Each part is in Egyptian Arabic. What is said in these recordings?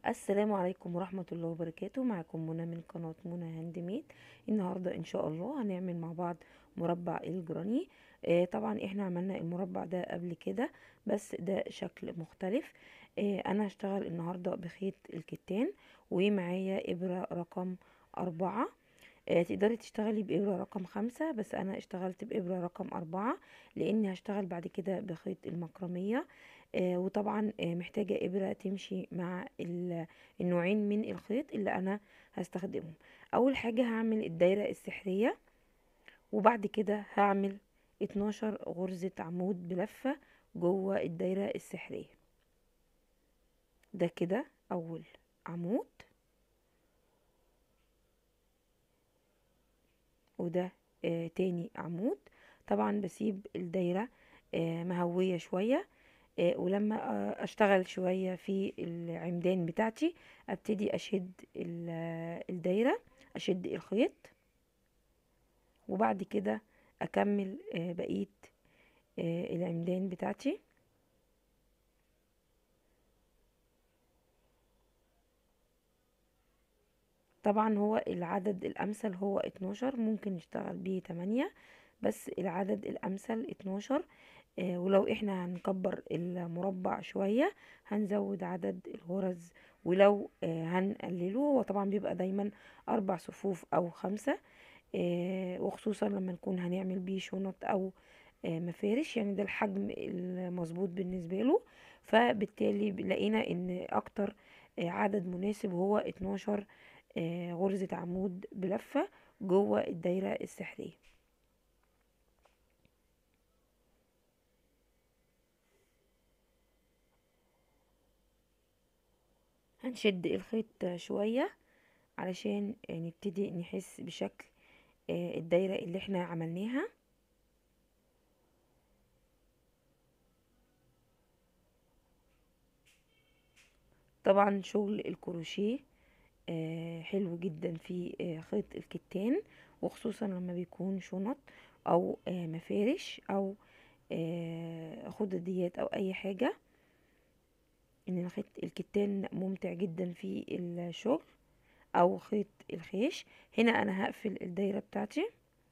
السلام عليكم ورحمة الله وبركاته معكم منى من قناة منى هاند ميد النهاردة ان شاء الله هنعمل مع بعض مربع الجراني آه طبعا احنا عملنا المربع ده قبل كده بس ده شكل مختلف آه انا هشتغل النهاردة بخيط الكتان ومعايا ابرة رقم اربعة آه تقدري تشتغلي بإبرة رقم خمسة بس أنا اشتغلت بإبرة رقم أربعة لأني هشتغل بعد كده بخيط المكرمية آه وطبعا آه محتاجة إبرة تمشي مع النوعين من الخيط اللي أنا هستخدمهم أول حاجة هعمل الدايرة السحرية وبعد كده هعمل 12 غرزة عمود بلفة جوه الدايرة السحرية ده كده أول عمود وده آه تاني عمود طبعا بسيب الدايرة آه مهوية شوية آه ولما آه اشتغل شوية في العمدان بتاعتي ابتدي اشد الدايرة اشد الخيط وبعد كده اكمل آه بقية آه العمدان بتاعتي طبعا هو العدد الامثل هو 12 ممكن نشتغل بيه 8 بس العدد الامثل 12 آه ولو احنا هنكبر المربع شوية هنزود عدد الغرز ولو آه هنقلله هو طبعا بيبقى دايما اربع صفوف او خمسة آه وخصوصا لما نكون هنعمل بيه شنط او مفارش يعني ده الحجم المظبوط بالنسبة له فبالتالي لقينا ان اكتر عدد مناسب هو 12 غرزة عمود بلفة جوه الدايرة السحرية هنشد الخيط شوية علشان نبتدي نحس بشكل الدايرة اللي احنا عملناها طبعا شغل الكروشيه حلو جدا في خيط الكتان وخصوصا لما بيكون شنط او مفارش او خدديات او اي حاجة ان خيط الكتان ممتع جدا في الشغل او خيط الخيش هنا انا هقفل الدايرة بتاعتي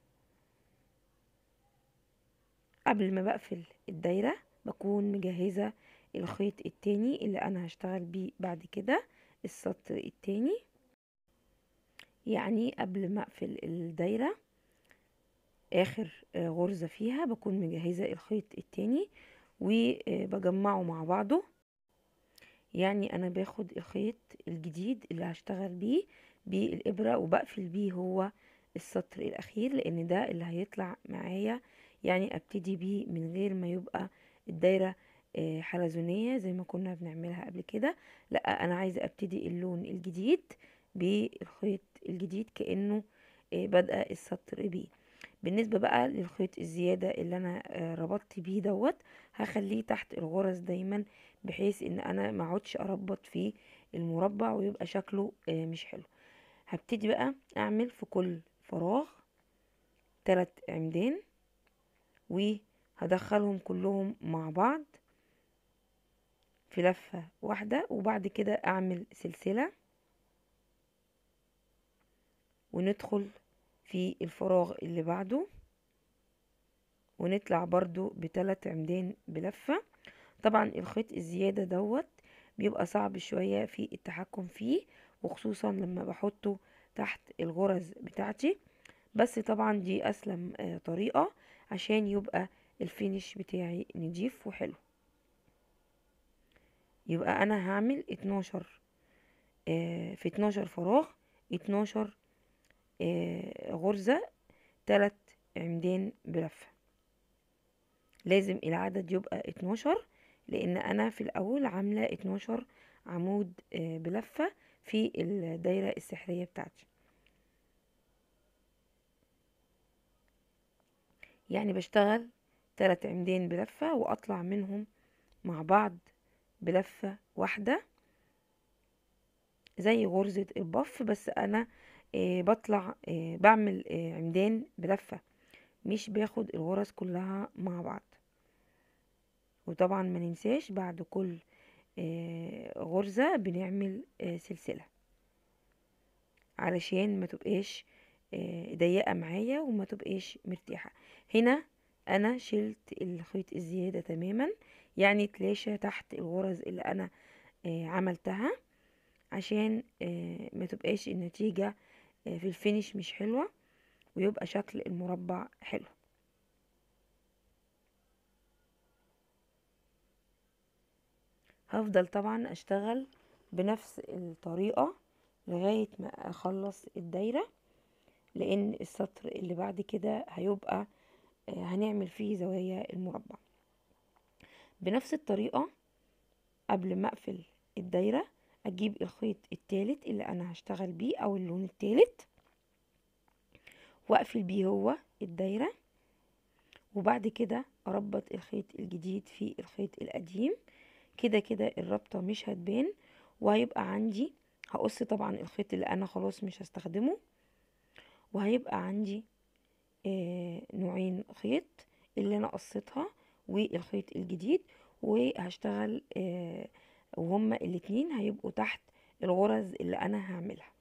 قبل ما بقفل الدايرة بكون مجهزة الخيط التاني اللي انا هشتغل بيه بعد كده السطر التاني يعني قبل ما اقفل الدايرة اخر غرزة فيها بكون مجهزة الخيط التاني وبجمعه مع بعضه يعني انا باخد الخيط الجديد اللي هشتغل بيه بالابرة وبقفل بيه هو السطر الاخير لان ده اللي هيطلع معايا يعني ابتدي بيه من غير ما يبقى الدايرة حلزونية زي ما كنا بنعملها قبل كده لا انا عايزة ابتدي اللون الجديد بالخيط الجديد كأنه بدأ السطر بيه بالنسبة بقى للخيط الزيادة اللي انا ربطت بيه دوت هخليه تحت الغرز دايما بحيث ان انا ما اقعدش اربط في المربع ويبقى شكله مش حلو هبتدي بقى اعمل في كل فراغ تلات عمدان وهدخلهم كلهم مع بعض في لفة واحدة وبعد كده اعمل سلسلة وندخل في الفراغ اللي بعده ونطلع برضو بتلات عمدان بلفة طبعا الخيط الزيادة دوت بيبقى صعب شوية في التحكم فيه وخصوصا لما بحطه تحت الغرز بتاعتي بس طبعا دي اسلم طريقة عشان يبقى الفينش بتاعي نضيف وحلو يبقى انا هعمل اتناشر في اتناشر فراغ اتناشر غرزة تلات عمدان بلفة لازم العدد يبقى اتناشر لان انا في الاول عاملة اتناشر عمود بلفة في الدايرة السحرية بتاعتي يعني بشتغل تلات عمدان بلفة واطلع منهم مع بعض بلفة واحدة زي غرزة البف بس انا آه بطلع آه بعمل آه عمدان بلفة مش باخد الغرز كلها مع بعض وطبعا ما ننساش بعد كل آه، غرزة بنعمل آه، سلسلة علشان ما تبقاش آه، ضيقة معايا وما تبقاش مرتاحة هنا انا شلت الخيط الزيادة تماما يعني تلاشى تحت الغرز اللي انا عملتها عشان ما تبقاش النتيجة في الفينش مش حلوة ويبقى شكل المربع حلو هفضل طبعا اشتغل بنفس الطريقة لغاية ما اخلص الدايرة لان السطر اللي بعد كده هيبقى آه، هنعمل فيه زوايا المربع بنفس الطريقة قبل ما اقفل الدايرة اجيب الخيط التالت اللي انا هشتغل بيه او اللون التالت واقفل بيه هو الدايرة وبعد كده اربط الخيط الجديد في الخيط القديم كده كده الرابطة مش هتبان وهيبقى عندي هقص طبعا الخيط اللي انا خلاص مش هستخدمه وهيبقى عندي آه نوعين خيط اللي انا قصيتها والخيط الجديد وهشتغل آه وهما الاتنين هيبقوا تحت الغرز اللي انا هعملها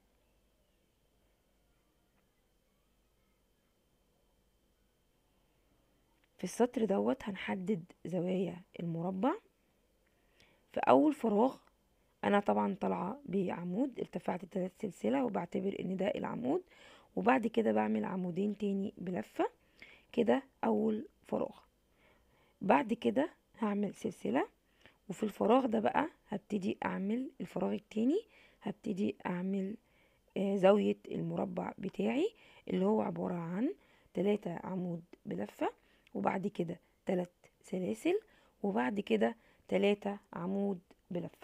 في السطر دوت هنحدد زوايا المربع في اول فراغ انا طبعا طالعه بعمود ارتفعت ثلاث سلسله وبعتبر ان ده العمود وبعد كده بعمل عمودين تاني بلفه كده اول فراغ بعد كده هعمل سلسله وفي الفراغ ده بقى هبتدي اعمل الفراغ التاني هبتدي اعمل آه زاويه المربع بتاعي اللي هو عباره عن ثلاثة عمود بلفه وبعد كده ثلاث سلاسل وبعد كده تلاتة عمود بلفة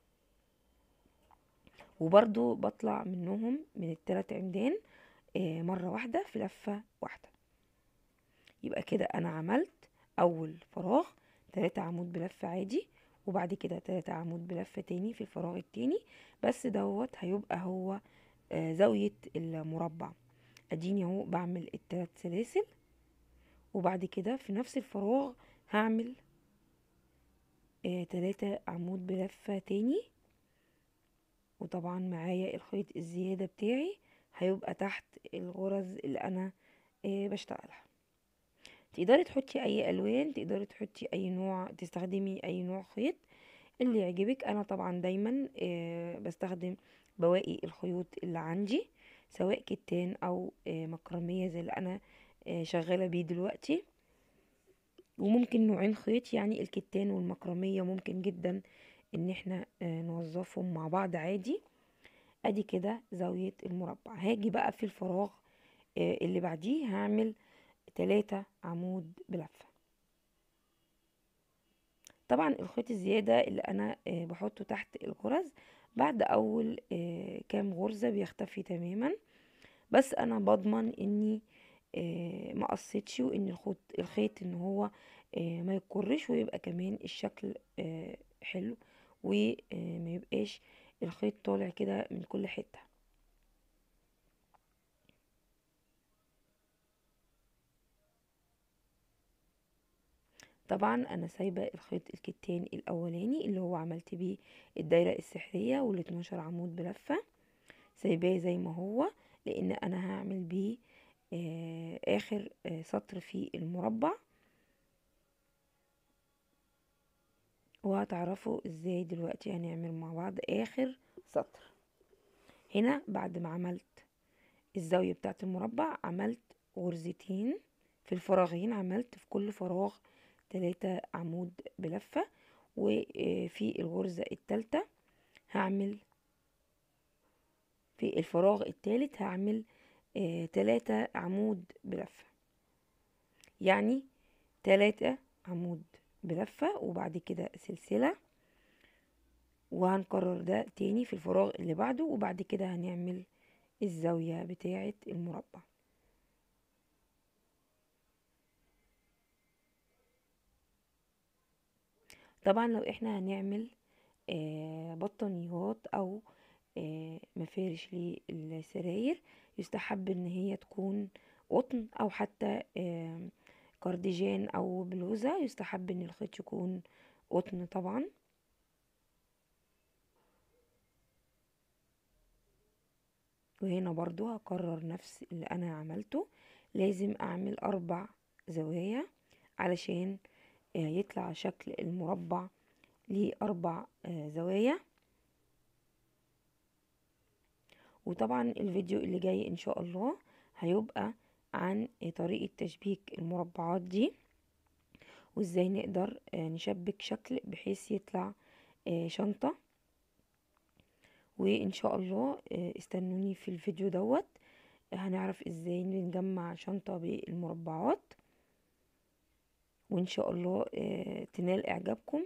وبرضو بطلع منهم من التلات عمدان آه، مرة واحدة في لفة واحدة يبقى كده انا عملت اول فراغ تلاتة عمود بلفة عادي وبعد كده تلاتة عمود بلفة تاني في الفراغ التاني بس دوت هيبقى هو آه، زاوية المربع اديني اهو بعمل التلات سلاسل وبعد كده في نفس الفراغ هعمل آه تلاتة عمود بلفة تاني وطبعا معايا الخيط الزيادة بتاعي هيبقى تحت الغرز اللي انا آه بشتغلها تقدري تحطي اي الوان تقدري تحطي اي نوع تستخدمي اي نوع خيط اللي يعجبك انا طبعا دايما آه بستخدم بواقي الخيوط اللي عندي سواء كتان او آه مكرمية زي اللي انا آه شغالة بيه دلوقتي وممكن نوعين خيط يعني الكتان والمكرمية ممكن جدا ان احنا آه، نوظفهم مع بعض عادي ادي كده زاوية المربع هاجي بقى في الفراغ آه، اللي بعديه هعمل تلاتة عمود بلفة طبعا الخيط الزيادة اللي انا آه، بحطه تحت الغرز بعد اول كام غرزة بيختفي تماما بس انا بضمن اني ما قصيتش وان الخيط الخيط ان هو آه، ما يكرش ويبقى كمان الشكل آه، حلو وما آه، يبقاش الخيط طالع كده من كل حته طبعا انا سايبه الخيط الكتان الاولاني اللي هو عملت بيه الدايره السحريه وال 12 عمود بلفه سايباه زي ما هو لان انا هعمل بيه اخر سطر في المربع وهتعرفوا ازاي دلوقتي هنعمل مع بعض اخر سطر هنا بعد ما عملت الزاوية بتاعة المربع عملت غرزتين في الفراغين عملت في كل فراغ تلاتة عمود بلفة وفي الغرزة التالتة هعمل في الفراغ التالت هعمل آه، تلاتة عمود بلفة يعني تلاتة عمود بلفة وبعد كده سلسلة وهنكرر ده تاني في الفراغ اللي بعده وبعد كده هنعمل الزاوية بتاعة المربع طبعا لو احنا هنعمل آه بطانيات او آه مفارش للسراير يستحب ان هي تكون قطن او حتى آه كارديجان او بلوزة يستحب ان الخيط يكون قطن طبعا وهنا برضو هكرر نفس اللي انا عملته لازم اعمل اربع زوايا علشان يطلع شكل المربع ليه اربع زوايا وطبعا الفيديو اللي جاي ان شاء الله هيبقى عن طريقة تشبيك المربعات دي وازاي نقدر نشبك شكل بحيث يطلع شنطة وان شاء الله استنوني في الفيديو دوت هنعرف ازاي نجمع شنطة بالمربعات وان شاء الله تنال اعجابكم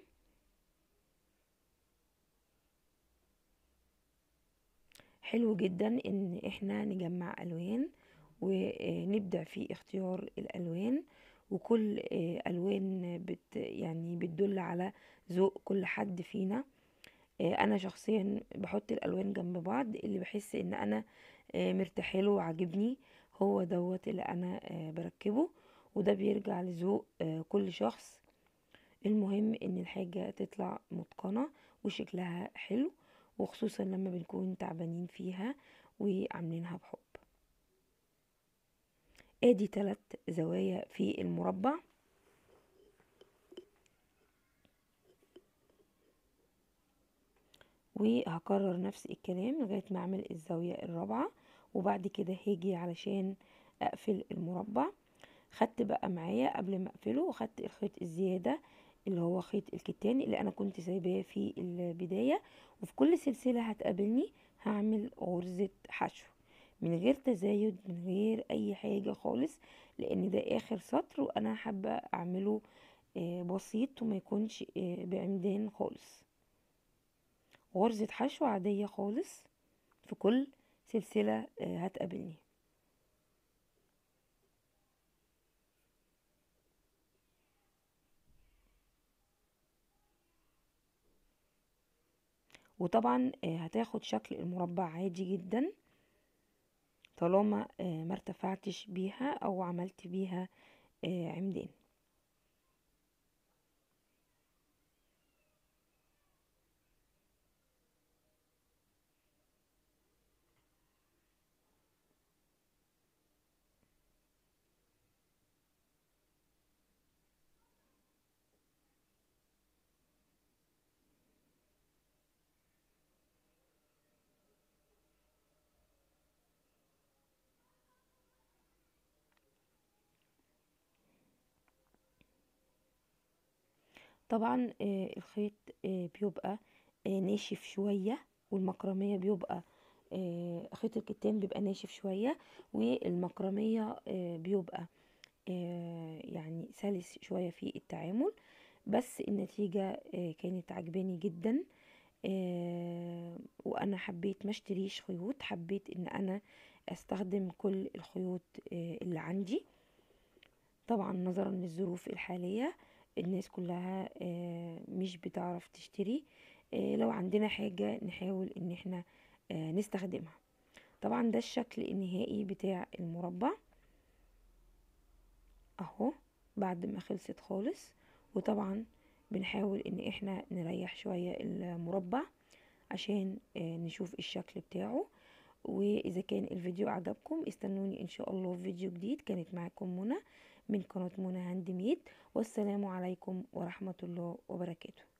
حلو جدا ان احنا نجمع الوان ونبدع في اختيار الالوان وكل الوان بت يعني بتدل على ذوق كل حد فينا انا شخصيا بحط الالوان جنب بعض اللي بحس ان انا مرتاحه له وعاجبني هو دوت اللي انا بركبه وده بيرجع لذوق كل شخص المهم ان الحاجه تطلع متقنه وشكلها حلو وخصوصا لما بنكون تعبانين فيها وعاملينها بحب ادي ثلاث زوايا في المربع وهكرر نفس الكلام لغاية ما اعمل الزاوية الرابعة وبعد كده هاجي علشان اقفل المربع خدت بقى معايا قبل ما اقفله وخدت الخيط الزيادة اللي هو خيط الكتان اللي انا كنت سايباه في البداية وفي كل سلسلة هتقابلني هعمل غرزة حشو من غير تزايد من غير اي حاجة خالص لان ده اخر سطر وانا حابة اعمله بسيط وما يكونش بعمدان خالص غرزة حشو عادية خالص في كل سلسلة هتقابلني وطبعا هتاخد شكل المربع عادي جدا طالما ما ارتفعتش بيها او عملت بيها عمدان طبعا الخيط بيبقى ناشف شوية والمكرمية بيبقى خيط الكتان بيبقى ناشف شوية والمكرمية بيبقى يعني سلس شوية في التعامل بس النتيجة كانت عجباني جدا وانا حبيت ما اشتريش خيوط حبيت ان انا استخدم كل الخيوط اللي عندي طبعا نظرا للظروف الحالية الناس كلها مش بتعرف تشتري لو عندنا حاجة نحاول ان احنا نستخدمها طبعا ده الشكل النهائي بتاع المربع اهو بعد ما خلصت خالص وطبعا بنحاول ان احنا نريح شوية المربع عشان نشوف الشكل بتاعه واذا كان الفيديو عجبكم استنوني ان شاء الله في فيديو جديد كانت معاكم منى من قناة منى هاند ميد والسلام عليكم ورحمة الله وبركاته